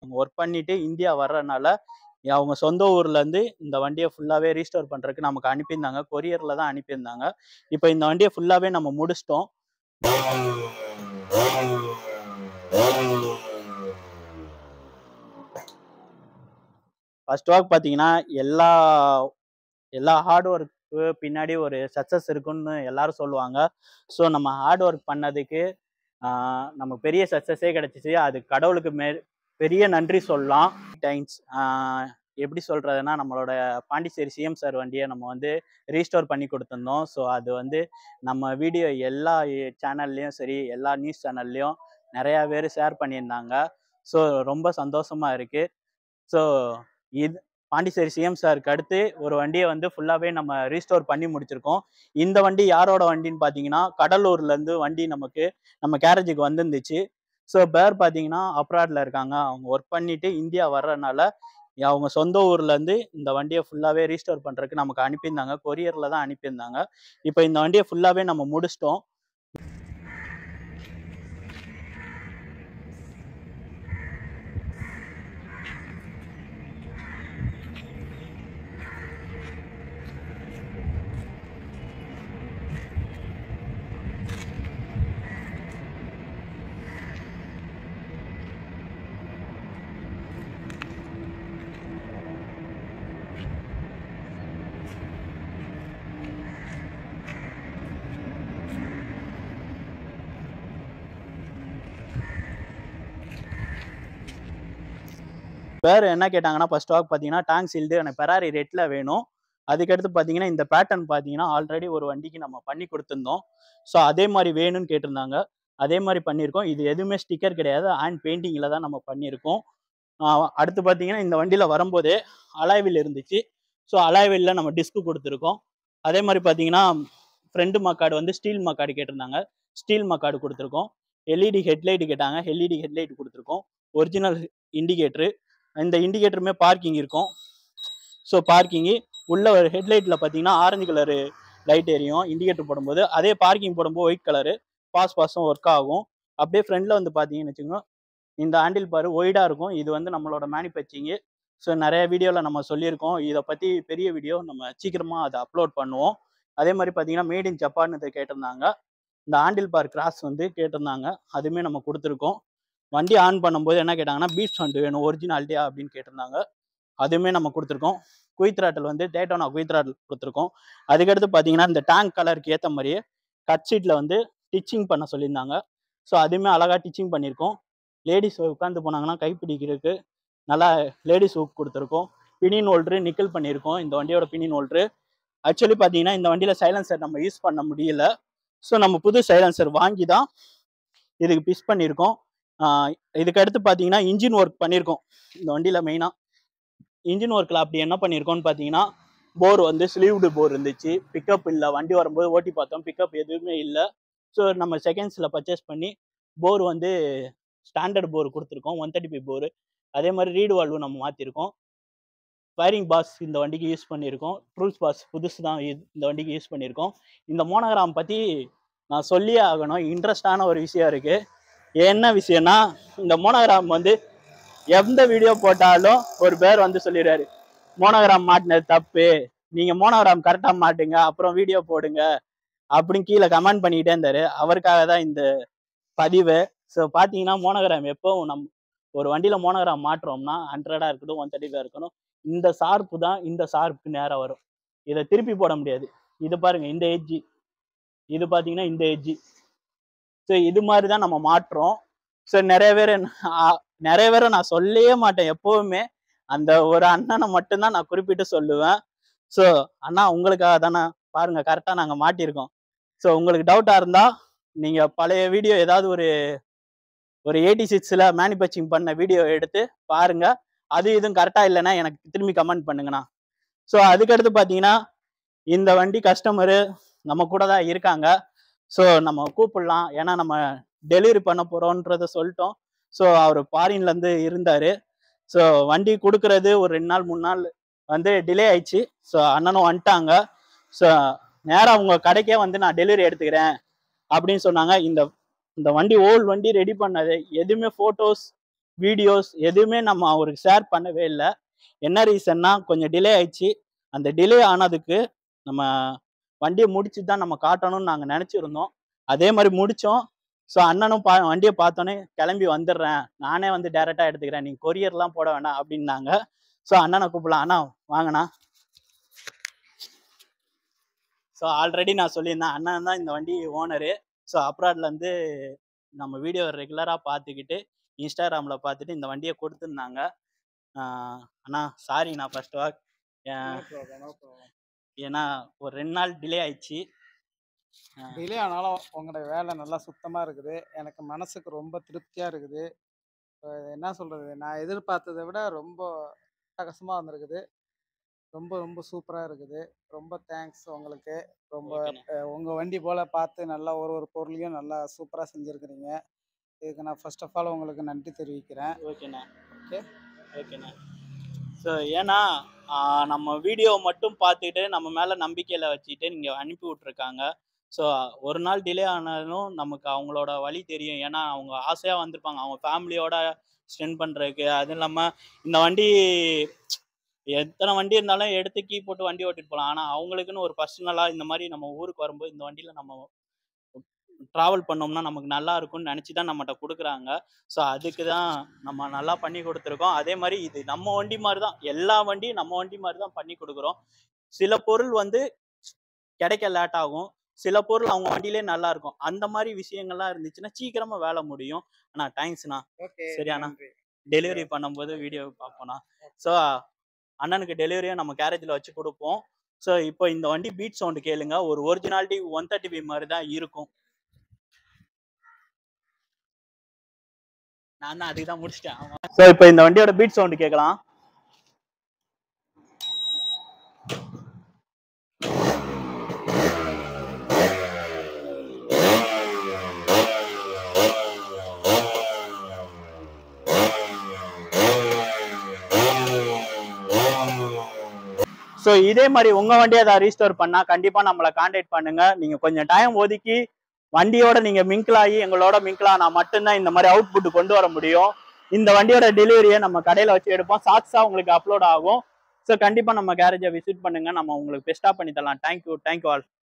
அவங்க ஒர்க் பண்ணிட்டு இந்தியா வர்றதுனால அவங்க சொந்த ஊர்ல இருந்து இந்த வண்டியை ஃபுல்லாவே ரீஸ்டோர் பண்றதுக்கு நமக்கு அனுப்பியிருந்தாங்க கொரியர்ல தான் அனுப்பியிருந்தாங்க இப்போ இந்த வண்டியை ஃபுல்லாவே நம்ம முடிச்சிட்டோம் ஃபர்ஸ்ட் ஒர்க் பார்த்தீங்கன்னா எல்லா எல்லா ஹார்ட் ஒர்க்கு பின்னாடி ஒரு சக்ஸஸ் இருக்குன்னு எல்லாரும் சொல்லுவாங்க ஸோ நம்ம ஹார்ட் ஒர்க் பண்ணதுக்கு ஆஹ், நமக்கு பெரிய சக்ஸஸே கிடைச்சிச்சு அது கடவுளுக்கு மே பெரிய நன்றி சொல்லலாம் டைம்ஸ் எப்படி சொல்றதுன்னா நம்மளோட பாண்டிச்சேரி சிஎம் சார் வண்டியை நம்ம வந்து ரீஸ்டோர் பண்ணி கொடுத்துருந்தோம் ஸோ அது வந்து நம்ம வீடியோ எல்லா சேனல்லையும் சரி எல்லா நியூஸ் சேனல்லையும் நிறையா பேர் ஷேர் பண்ணியிருந்தாங்க ஸோ ரொம்ப சந்தோஷமா இருக்கு ஸோ இது பாண்டிச்சேரி சிஎம் சாருக்கு அடுத்து ஒரு வண்டியை வந்து ஃபுல்லாகவே நம்ம ரீஸ்டோர் பண்ணி முடிச்சிருக்கோம் இந்த வண்டி யாரோட வண்டின்னு பார்த்தீங்கன்னா கடலூர்லேருந்து வண்டி நமக்கு நம்ம கேரேஜுக்கு வந்துருந்துச்சு ஸோ பேர் பார்த்தீங்கன்னா அப்ராட்ல இருக்காங்க அவங்க ஒர்க் பண்ணிட்டு இந்தியா வர்றதுனால அவங்க சொந்த ஊர்லேருந்து இந்த வண்டியை ஃபுல்லாகவே ரீஸ்டோர் பண்ணுறதுக்கு நமக்கு அனுப்பியிருந்தாங்க கொரியரில் தான் அனுப்பியிருந்தாங்க இப்போ இந்த வண்டியை ஃபுல்லாகவே நம்ம முடிச்சிட்டோம் வேறு என்ன கேட்டாங்கன்னா ஃபர்ஸ்ட் ஸ்டாக் பார்த்தீங்கன்னா டேங்க் சீல்டு எனக்கு பெராரி ரெட்டில் வேணும் அதுக்கடுத்து பார்த்தீங்கன்னா இந்த பேட்டர்ன் பார்த்தீங்கன்னா ஆல்ரெடி ஒரு வண்டிக்கு நம்ம பண்ணி கொடுத்துருந்தோம் ஸோ அதே மாதிரி வேணும்னு கேட்டிருந்தாங்க அதே மாதிரி பண்ணியிருக்கோம் இது எதுவுமே ஸ்டிக்கர் கிடையாது ஹேண்ட் பெயிண்டிங்கில் தான் நம்ம பண்ணியிருக்கோம் ஆஹ் அடுத்து பார்த்தீங்கன்னா இந்த வண்டியில் வரும்போதே அலாய்வில் இருந்துச்சு ஸோ அலாய்வில்ல நம்ம டிஸ்க் கொடுத்துருக்கோம் அதே மாதிரி பார்த்தீங்கன்னா ஃப்ரண்ட் மக்காடு வந்து ஸ்டீல் மக்காடு கேட்டிருந்தாங்க ஸ்டீல் மக்காடு கொடுத்துருக்கோம் எல்இடி ஹெட்லைட் கேட்டாங்க எல்இடி ஹெட்லைட் கொடுத்துருக்கோம் ஒரிஜினல் இண்டிகேட்டரு இந்த இண்டிகேட்டருமே பார்க்கிங் இருக்கும் ஸோ பார்க்கிங்கு உள்ள ஒரு ஹெட்லைட்டில் பார்த்தீங்கன்னா ஆரஞ்சு கலரு லைட் எரியும் இண்டிகேட்டர் போடும்போது அதே பார்க்கிங் போடும்போது ஒயிட் கலரு பாஸ் பாஸும் ஒர்க் ஆகும் அப்படியே ஃப்ரண்டில் வந்து பார்த்தீங்கன்னு வச்சுக்கோங்க இந்த ஹேண்டில் பார் ஒய்டாக இருக்கும் இது வந்து நம்மளோட மேனுஃபேக்சரிங்கு ஸோ நிறைய வீடியோவில் நம்ம சொல்லியிருக்கோம் இதை பற்றி பெரிய வீடியோ நம்ம சீக்கிரமாக அதை அப்லோட் பண்ணுவோம் அதே மாதிரி பார்த்தீங்கன்னா மேட் இன் ஜப்பான் இதை கேட்டிருந்தாங்க இந்த ஹேண்டில் பார் கிராஸ் வந்து கேட்டிருந்தாங்க அதுவுமே நம்ம கொடுத்துருக்கோம் வண்டி ஆன் பண்ணும்போது என்ன கேட்டாங்கன்னா பீட் சவுண்ட் வேணும் ஒரிஜினாலிட்டியா அப்படின்னு கேட்டிருந்தாங்க அதுவுமே நம்ம கொடுத்துருக்கோம் குயித்ராட்டல் வந்து டேட்டோனா குயித்ராட்டல் கொடுத்துருக்கோம் அதுக்கடுத்து பார்த்தீங்கன்னா இந்த டேங்க் கலருக்கு ஏற்ற மாதிரியே கட் ஷீட்டில் வந்து டிச்சிங் பண்ண சொல்லியிருந்தாங்க ஸோ அதுவுமே அழகாக டிச்சிங் பண்ணியிருக்கோம் லேடிஸ் உட்காந்து போனாங்கன்னா கைப்பிடிக்கிறதுக்கு நல்லா லேடிஸ் ஹூக் கொடுத்துருக்கோம் பினின் ஹோல்ட்ரு நிக்கல் பண்ணியிருக்கோம் இந்த வண்டியோட பினின் ஹோல்ட்ரு ஆக்சுவலி பார்த்தீங்கன்னா இந்த வண்டியில் சைலன்சர் நம்ம யூஸ் பண்ண முடியல ஸோ நம்ம புது சைலன்சர் வாங்கி தான் இதுக்கு பிஸ் பண்ணியிருக்கோம் ஆஹ் இதுக்கு அடுத்து பார்த்தீங்கன்னா இன்ஜின் ஒர்க் பண்ணியிருக்கோம் இந்த வண்டியில் மெயினாக இன்ஜின் ஒர்க்கில் அப்படி என்ன பண்ணியிருக்கோம்னு பார்த்தீங்கன்னா போர் வந்து ஸ்லீவ்டு போர் இருந்துச்சு பிக்கப் இல்லை வண்டி வரும்போது ஓட்டி பார்த்தோம் பிக்கப் எதுவுமே இல்லை ஸோ நம்ம செகண்ட்ஸில் பர்ச்சேஸ் பண்ணி போர் வந்து ஸ்டாண்டர்ட் போர் கொடுத்துருக்கோம் ஒன் தேர்ட்டி ஃபைவ் போர் அதே மாதிரி ரீடு வால்வு நம்ம மாற்றிருக்கோம் ஃபயரிங் பாஸ் இந்த வண்டிக்கு யூஸ் பண்ணியிருக்கோம் ட்ரூல்ஸ் பாஸ் புதுசு தான் இது- இந்த வண்டிக்கு யூஸ் பண்ணியிருக்கோம் இந்த மோனோகிராம் பற்றி நான் சொல்லியே ஆகணும் இன்ட்ரெஸ்டான ஒரு விஷயம் இருக்குது என்ன விஷயம்னா இந்த மோனோகிராம் வந்து எந்த வீடியோ போட்டாலும் ஒரு பேர் வந்து சொல்லிடுறாரு மோனோகிராம் மாட்டினது தப்பு நீங்க மோனோகிராம் கரெக்டா மாட்டுங்க அப்புறம் வீடியோ போடுங்க அப்படின்னு கீழே கமெண்ட் பண்ணிக்கிட்டே இருந்தாரு அவருக்காக தான் இந்த பதிவு ஸோ பார்த்தீங்கன்னா மோனோகிராம் எப்பவும் நம் ஒரு வண்டியில மோனோகிராம் மாட்டுறோம்னா ஹண்ட்ரடா இருக்கட்டும் ஒன் தேர்ட்டி இருக்கணும் இந்த சார்பு தான் இந்த சார்புக்கு நேரம் வரும் இதை திருப்பி போட முடியாது இது பாருங்க இந்த எஜ்ஜி இது பார்த்தீங்கன்னா இந்த எஜ்ஜி ஸோ இது மாதிரி தான் நம்ம மாட்டுறோம் ஸோ நிறைய பேர் ஆ- நிறைய பேரை நான் சொல்லவே மாட்டேன் எப்பவுமே அந்த ஒரு அண்ணனை மட்டும்தான் நான் குறிப்பிட்டு சொல்லுவேன் ஸோ அண்ணா உங்களுக்காக தானே பாருங்க கரெக்டாக நாங்கள் மாட்டியிருக்கோம் ஸோ உங்களுக்கு டவுட்டாக இருந்தால் நீங்கள் பழைய வீடியோ ஏதாவது ஒரு ஒரு எயிட்டி சிக்ஸில் மேனுஃபேக்சரிங் பண்ண வீடியோ எடுத்து பாருங்க அது இதுவும் கரெக்டாக இல்லைன்னா எனக்கு திரும்பி கமெண்ட் பண்ணுங்கண்ணா ஸோ அதுக்கடுத்து பார்த்தீங்கன்னா இந்த வண்டி கஸ்டமரு நம்ம கூட தான் இருக்காங்க ஸோ நம்ம கூப்பிடலாம் ஏன்னா நம்ம டெலிவரி பண்ண போகிறோன்றத சொல்லிட்டோம் ஸோ அவர் ஃபாரின்லேருந்து இருந்தார் ஸோ வண்டி கொடுக்கறது ஒரு ரெண்டு நாள் மூணு நாள் வந்து டிலே ஆயிடுச்சு ஸோ அண்ணனும் வந்துட்டாங்க ஸோ நேராக உங்கள் கடைக்கே வந்து நான் டெலிவரி எடுத்துக்கிறேன் அப்படின்னு சொன்னாங்க இந்த இந்த வண்டி ஓல்டு வண்டி ரெடி பண்ணது எதுவுமே ஃபோட்டோஸ் வீடியோஸ் எதுவுமே நம்ம அவருக்கு ஷேர் பண்ணவே இல்லை என்ன ரீசன்னா கொஞ்சம் டிலே ஆயிடுச்சு அந்த டிலே ஆனதுக்கு நம்ம வண்டியை முடிச்சு தான் நம்ம காட்டணும்னு நாங்கள் நினச்சிருந்தோம் அதே மாதிரி முடித்தோம் ஸோ அண்ணனும் பா வண்டியை பார்த்தோன்னே கிளம்பி வந்துடுறேன் நானே வந்து டேரெக்டாக எடுத்துக்கிறேன் நீங்கள் கொரியர்லாம் போட வேண்டாம் அப்படின்னாங்க ஸோ அண்ணனை கூப்பிடலாம் அண்ணா வாங்கண்ணா ஸோ ஆல்ரெடி நான் சொல்லியிருந்தேன் அண்ணன் தான் இந்த வண்டி ஓனரு ஸோ அப்ராட்லேருந்து நம்ம வீடியோ ரெகுலராக பார்த்துக்கிட்டு இன்ஸ்டாகிராமில் பார்த்துட்டு இந்த வண்டியை கொடுத்துருந்தாங்க ஆஹ் அண்ணா சாரி நான் ஃபர்ஸ்ட் வாக் ஏன்னா ஒரு ரெண்டு நாள் டிலே ஆயிடுச்சு ஆஹ் டிலே ஆனாலும் உங்களோட வேலை நல்லா சுத்தமாக இருக்குது எனக்கு மனசுக்கு ரொம்ப திருப்தியாக இருக்குது அஹ் என்ன சொல்கிறது நான் எதிர்பார்த்ததை விட ரொம்ப அட்டகாசமாக வந்திருக்குது ரொம்ப ரொம்ப சூப்பராக இருக்குது ரொம்ப தேங்க்ஸ் உங்களுக்கு ரொம்ப ஓகேண்ணா. உங்கள் வண்டி போல் பார்த்து நல்லா ஒரு ஒரு பொருளையும் நல்லா சூப்பராக செஞ்சுருக்கிறீங்க இதுக்கு நான் ஃபர்ஸ்ட் ஆஃப் ஆல் உங்களுக்கு நன்றி தெரிவிக்கிறேன் ஓகேண்ணா ஓகே ஓகேண்ணா ஸோ ஏன்னா ஆஹ் நம்ம வீடியோ மட்டும் பார்த்துட்டு நம்ம மேலே நம்பிக்கையில் வச்சுட்டு நீங்கள் அனுப்பி விட்ருக்காங்க ஸோ ஒரு நாள் டிலே ஆனாலும் நமக்கு அவங்களோட வழி தெரியும் ஏன்னா அவங்க ஆசையாக வந்திருப்பாங்க அவங்க ஃபேமிலியோட ஸ்பெண்ட் பண்ணுறதுக்கு அதுவும் இல்லாமல் இந்த வண்டி எத்தனை வண்டி இருந்தாலும் எடுத்து கீ போட்டு வண்டி ஓட்டிட்டு போகலாம் ஆனால் அவங்களுக்குன்னு ஒரு பர்சனலாக இந்த மாதிரி நம்ம ஊருக்கு வரும்போது இந்த வண்டியில் நம்ம ட்ராவல் பண்ணோம்னா நமக்கு நல்லா இருக்கும்னு நினச்சி தான் நம்மகிட்ட கொடுக்குறாங்க ஸோ அதுக்கு தான் நம்ம நல்லா பண்ணி கொடுத்துருக்கோம் அதே மாதிரி இது நம்ம வண்டி மாதிரி தான் எல்லா வண்டியும் நம்ம வண்டி மாதிரி தான் பண்ணி கொடுக்குறோம் சில பொருள் வந்து கிடைக்க லேட் ஆகும் சில பொருள் அவங்க வண்டியிலே நல்லா இருக்கும் அந்த மாதிரி விஷயங்கள்லாம் இருந்துச்சுன்னா சீக்கிரமா வேலை முடியும் ஆனா தேங்க்ஸ்ண்ணா ஓகே சரியாண்ணா. டெலிவரி பண்ணும்போது வீடியோ பார்ப்போம்ண்ணா ஸோ அண்ணனுக்கு டெலிவரியும் நம்ம கேரேஜில் வச்சு கொடுப்போம் ஸோ இப்போ இந்த வண்டி பீட் சவுண்டு கேளுங்க ஒரு ஒரிஜினாலிட்டி ஒன் தேர்ட்டி பி மாதிரி தான் இருக்கும் நான் தான் அதுக்கு தான் முடிச்சிட்டேன் ஸோ இப்போ இந்த வண்டியோட பீட் சவுண்டு கேட்கலாம் ஸோ இதே மாதிரி உங்க வண்டியை ஏதாவது ரீஸ்டோர் பண்ணா கண்டிப்பா நம்மளை காண்டாக்ட் பண்ணுங்க நீங்க கொஞ்சம் டைம் ஒதுக்கி வண்டியோட நீங்க மிங்கிள் ஆகி எங்களோட மிங்கிள் ஆனா மட்டும்தான் இந்த மாதிரி அவுட்புட் கொண்டு வர முடியும் இந்த வண்டியோட டெலிவரியை நம்ம கடையில வச்சு எடுப்போம் சாக்ஸா உங்களுக்கு அப்லோட் ஆகும் ஸோ கண்டிப்பா நம்ம கேரேஜை விசிட் பண்ணுங்க நம்ம உங்களுக்கு பெஸ்டா பண்ணி தரலாம் தேங்க்யூ தேங்க்யூ ஆல்